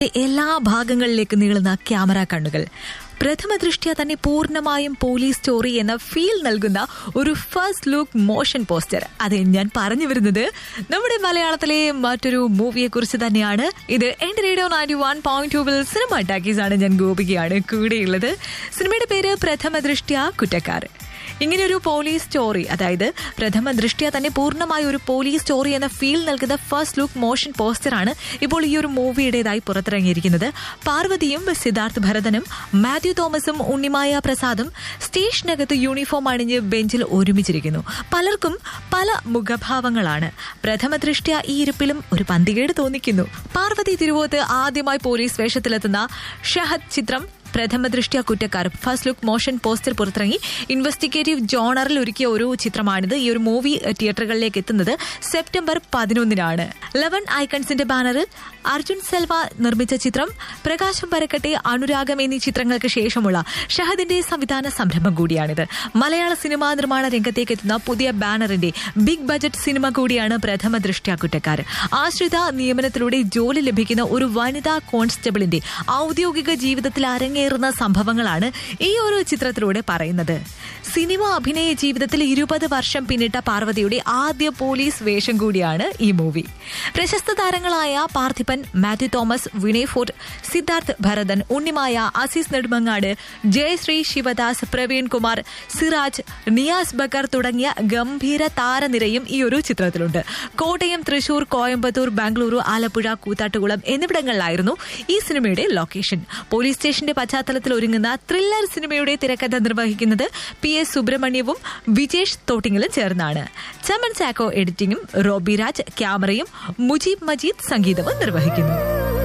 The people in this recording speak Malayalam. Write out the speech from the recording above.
എല്ലാ ഭാഗങ്ങളിലേക്ക് നീളുന്ന ക്യാമറ കണ്ണുകൾ പ്രഥമ ദൃഷ്ട്യ തന്നെ പൂർണ്ണമായും പോലീസ് സ്റ്റോറി എന്ന ഫീൽ നൽകുന്ന ഒരു ഫസ്റ്റ് ലുക്ക് മോഷൻ പോസ്റ്റർ അതെ ഞാൻ പറഞ്ഞു വരുന്നത് നമ്മുടെ മലയാളത്തിലെ മറ്റൊരു മൂവിയെ കുറിച്ച് തന്നെയാണ് ഇത് എന്റെ റേഡിയോ നയൻറ്റി വൺ പോയിന്റ് ടൂവിൽ സിനിമ ടാക്കീസ് ആണ് ഞാൻ ഗോപികയാണ് കൂടെയുള്ളത് സിനിമയുടെ പേര് പ്രഥമ ദൃഷ്ട്യ കുറ്റക്കാർ ഇങ്ങനെ ഒരു പോലീസ് സ്റ്റോറി അതായത് പ്രഥമ ദൃഷ്ട്യ തന്നെ പൂർണ്ണമായ ഒരു പോലീസ് സ്റ്റോറി എന്ന ഫീൽ നൽകുന്ന ഫസ്റ്റ് ലുക്ക് മോഷൻ പോസ്റ്ററാണ് ഇപ്പോൾ ഈ ഒരു മൂവിയുടേതായി പുറത്തിറങ്ങിയിരിക്കുന്നത് പാർവതിയും സിദ്ധാർത്ഥ് ഭരതനും മാത്യു തോമസും ഉണ്ണിമായ പ്രസാദും സ്റ്റേഷനകത്ത് യൂണിഫോം അണിഞ്ഞ് ബെഞ്ചിൽ ഒരുമിച്ചിരിക്കുന്നു പലർക്കും പല മുഖഭാവങ്ങളാണ് പ്രഥമ ദൃഷ്ട്യ ഈ ഇരിപ്പിലും ഒരു പന്തികേട് തോന്നിക്കുന്നു പാർവതി തിരുവോത്ത് ആദ്യമായി പോലീസ് വേഷത്തിലെത്തുന്ന ഷഹദ് ചിത്രം പ്രഥമ ദൃഷ്ട്യ കുറ്റക്കാർ ഫസ്റ്റ് ലുക്ക് മോഷൻ പോസ്റ്റർ പുറത്തിറങ്ങി ഇൻവെസ്റ്റിഗേറ്റീവ് ജോണറിൽ ഒരുക്കിയ ഒരു ചിത്രമാണിത് ഈ ഒരു മൂവി തിയേറ്ററുകളിലേക്ക് എത്തുന്നത് സെപ്റ്റംബർ പതിനൊന്നിനാണ് ലെവൻ ഐക്കൺസിന്റെ ബാനറിൽ അർജുൻ സെൽവ നിർമ്മിച്ച ചിത്രം പ്രകാശം പരക്കട്ടെ അനുരാഗം എന്നീ ചിത്രങ്ങൾക്ക് ശേഷമുള്ള ഷഹദിന്റെ സംവിധാന സംരംഭം കൂടിയാണിത് മലയാള സിനിമാ നിർമ്മാണ രംഗത്തേക്ക് എത്തുന്ന പുതിയ ബാനറിന്റെ ബിഗ് ബജറ്റ് സിനിമ കൂടിയാണ് പ്രഥമ ദൃഷ്ട്യ കുറ്റക്കാർ ആശ്രിത നിയമനത്തിലൂടെ ജോലി ലഭിക്കുന്ന ഒരു വനിതാ കോൺസ്റ്റബിളിന്റെ ഔദ്യോഗിക ജീവിതത്തിൽ അരങ്ങേറുന്ന സംഭവങ്ങളാണ് ഈ ഒരു ചിത്രത്തിലൂടെ പറയുന്നത് സിനിമ അഭിനയ ജീവിതത്തിൽ ഇരുപത് വർഷം പിന്നിട്ട പാർവതിയുടെ ആദ്യ പോലീസ് വേഷം കൂടിയാണ് ഈ മൂവി പ്രശസ്ത താരങ്ങളായ പാർത്ഥിപൻ മാത്യു തോമസ് വിനയ് ഫോർട്ട് സിദ്ധാർത്ഥ് ഭരതൻ ഉണ്ണിമായ അസീസ് നെടുമങ്ങാട് ജയശ്രീ ശിവദാസ് പ്രവീൺ കുമാർ സിറാജ് നിയാസ് ബക്കർ തുടങ്ങിയ ഗംഭീര താരനിരയും ഈ ഒരു ചിത്രത്തിലുണ്ട് കോട്ടയം തൃശൂർ കോയമ്പത്തൂർ ബാംഗ്ലൂരു ആലപ്പുഴ കൂത്താട്ടുകുളം എന്നിവിടങ്ങളിലായിരുന്നു ഈ സിനിമയുടെ ലൊക്കേഷൻ പോലീസ് സ്റ്റേഷന്റെ പശ്ചാത്തലത്തിൽ ഒരുങ്ങുന്ന ത്രില്ലർ സിനിമയുടെ തിരക്കഥ നിർവഹിക്കുന്നത് പി എസ് സുബ്രഹ്മണ്യവും വിജേഷ് തോട്ടിങ്ങലും ചേർന്നാണ് ചമൻ ചാക്കോ എഡിറ്റിംഗും റോബി രാജ് ക്യാമറയും മുജീബ് മജീദ് സംഗീതവും നിർവഹിക്കുന്നു